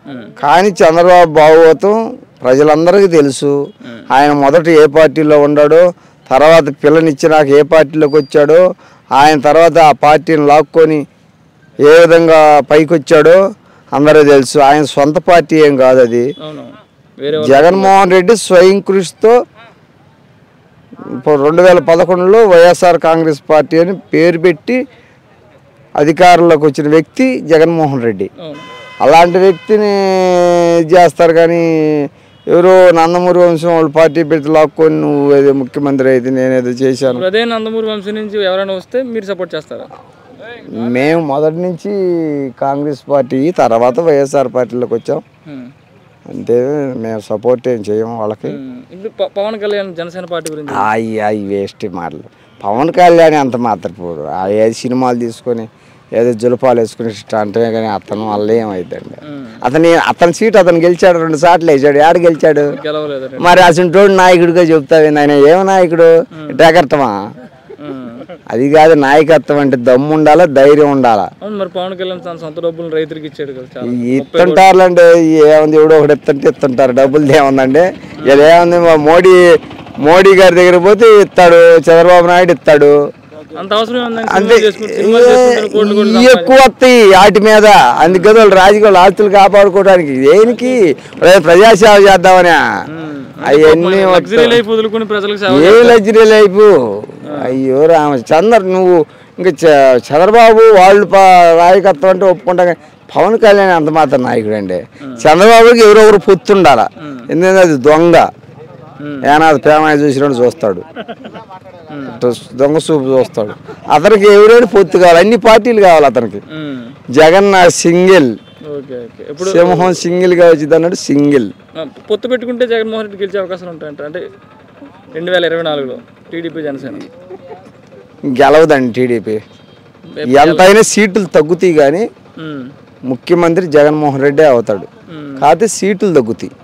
కానీ చంద్రబాబు భాగవతం ప్రజలందరికీ తెలుసు ఆయన మొదట ఏ పార్టీలో ఉన్నాడో తర్వాత పిల్లనిచ్చి నాకు ఏ పార్టీలోకి వచ్చాడో ఆయన తర్వాత ఆ పార్టీని లాక్కొని ఏ విధంగా పైకి వచ్చాడో అందరూ తెలుసు ఆయన సొంత పార్టీ ఏం కాదు అది అవును వేరే జగన్మోహన్ రెడ్డి స్వయం కృషితో ఇప్పుడు రెండు వేల పదకొండులో వైఎస్ఆర్ కాంగ్రెస్ పార్టీ అని పేరు పెట్టి అధికారంలోకి వచ్చిన వ్యక్తి జగన్మోహన్ రెడ్డి అవును అలాంటి వ్యక్తిని ఇది చేస్తారు కానీ ఎవరో నందమూరి వంశం వాళ్ళు పార్టీ పెట్టి లాక్కొని నువ్వు ఏదో ముఖ్యమంత్రి అయితే నేనేదో చేశాను ఇప్పుడు అదే నందమూరి వంశం నుంచి ఎవరైనా వస్తే మీరు సపోర్ట్ చేస్తారా మేము మొదటి నుంచి కాంగ్రెస్ పార్టీ తర్వాత వైఎస్ఆర్ పార్టీలోకి వచ్చాం ఉమ్. అంతే మేము సపోర్ట్ ఏం చేయము వాళ్ళకి ఉమ్. ఇప్పుడు ప- పవన్ కళ్యాణ్ జనసేన పార్టీ గురించి అవి అవి వేస్ట్ మాటలు పవన్ కళ్యాణ్ అంత మాత్రపోడు ఆ ఏది సినిమాలు తీసుకొని ఏదో జులపాలు వేసుకుని ఇష్టం అంటే కానీ అతను వల్ల ఏమైందండి ఉమ్. అతని అతని సీట్ అతను గెలిచాడు రెండు సార్లు వేసాడు ఏడు గెలిచాడు గెలవలేదు మరి అసలు నాయకుడిగా చెప్తావి ఆయన ఏమ నాయకుడు ఇటాకర్తమా ఉమ్. అది కాదు నాయకత్వం అంటే దమ్ము ఉండాలా ధైర్యం ఉండాలా అవును మరి పవన్ కళ్యాణ్ తన సొంత డబ్బులు రైతులకు ఇచ్చాడు కదా చాలా ఇస్తుంటారులంటే ఏముంది ఎవడో ఒకటి ఇస్తుంటే ఇస్తుంటారు డబ్బులు ఏముందండి ఇలా ఏముంది మా మోడీ మోడీ గారి దగ్గర పోతే ఇస్తాడు చంద్రబాబు నాయుడు ఇస్తాడు అంత అవసరం ఉందని అంతే సినిమాలు చేసుకుంటే సినిమాలు చేసుకుంటే కోట్లు కోట్లు ఈ ఎక్కువ వస్తాయి వాటి మీద అందుకని వాళ్ళు రాజకీయాలు ఆస్తులు కాపాడుకోవడానికి దేనికి ప్ర- ప్రజాసేవ చేద్దామని అవన్నీ లగ్జరీ లైఫ్ వదులుకుని ప్రజలకు సేవ ఏ లగ్జరీ లైఫ్ అయ్యో రామచంద్ర నువ్వు ఇంకా చ- చంద్రబాబు వాళ్ళు ప- నాయకత్వం అంటే ఒప్పుకుంటా కానీ పవన్ కళ్యాణ్ అంత మాత్రం నాయకుడు అండి చంద్రబాబుకి ఎవరో ఒకరు పొత్తుండాల ఎందుకంటే అది దొంగ ఉమ్. ఏనాది ప్రేమ చూసినట్టు చూస్తాడు దొంగ చూపు చూస్తాడు అతనికి ఎవరైనా పొత్తు కావాలి అన్ని పార్టీలు కావాలి అతనికి ఉమ్. జగన్ నా సింగిల్ ఓకే ఓకే ఇప్పుడు సింహం సింగిల్ గా వచ్చింది అన్నాడు సింగిల్ ఆ, పొత్తు పెట్టుకుంటే జగన్మోహన్ రెడ్డి గెలిచే అవకాశాలు ఉంటాయంట అంటే రెండు వేల ఇరవై నాలుగులో టీడీపీ జనసేన గెలవదండి టీడీపీ ఎంతైనా సీట్లు తగ్గుతాయి కానీ ఉమ్. ముఖ్యమంత్రి జగన్మోహన్ రెడ్డి అవుతాడు ఉమ్. కాకపోతే సీట్లు తగ్గుతాయి